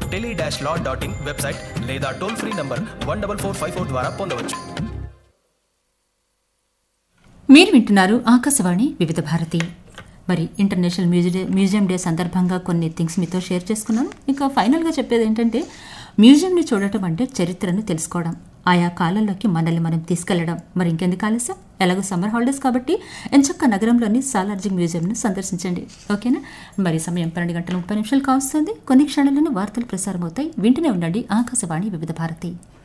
tele dash law dot in website లేదా toll free number one double four five four ద్వారా పొందవచ్చు మీరు వింటున్నారు ఆకాశవాణి వివిధ భారతి మరి ఇంటర్నేషనల్ మ్యూజియం మ్యూజియం డే సందర్భంగా కొన్ని థింగ్స్ మీతో షేర్ చేసుకున్నాను ఇంకా ఫైనల్గా చెప్పేది ఏంటంటే మ్యూజియంని చూడటం అంటే చరిత్రను తెలుసుకోవడం ఆయా కాలంలోకి మనల్ని మనం తీసుకెళ్లడం మరి ఇంకెందుకు ఆలస్యం ఎలాగో సమ్మర్ హాలిడేస్ కాబట్టి ఎంచక్క నగరంలోని సాలార్జింగ్ మ్యూజియంను సందర్శించండి ఓకేనా మరి సమయం పన్నెండు గంటల ముప్పై నిమిషాలు కావస్తుంది కొన్ని క్షణాలను వార్తలు ప్రసారం అవుతాయి వింటూనే ఉండండి ఆకాశవాణి వివిధ భారతి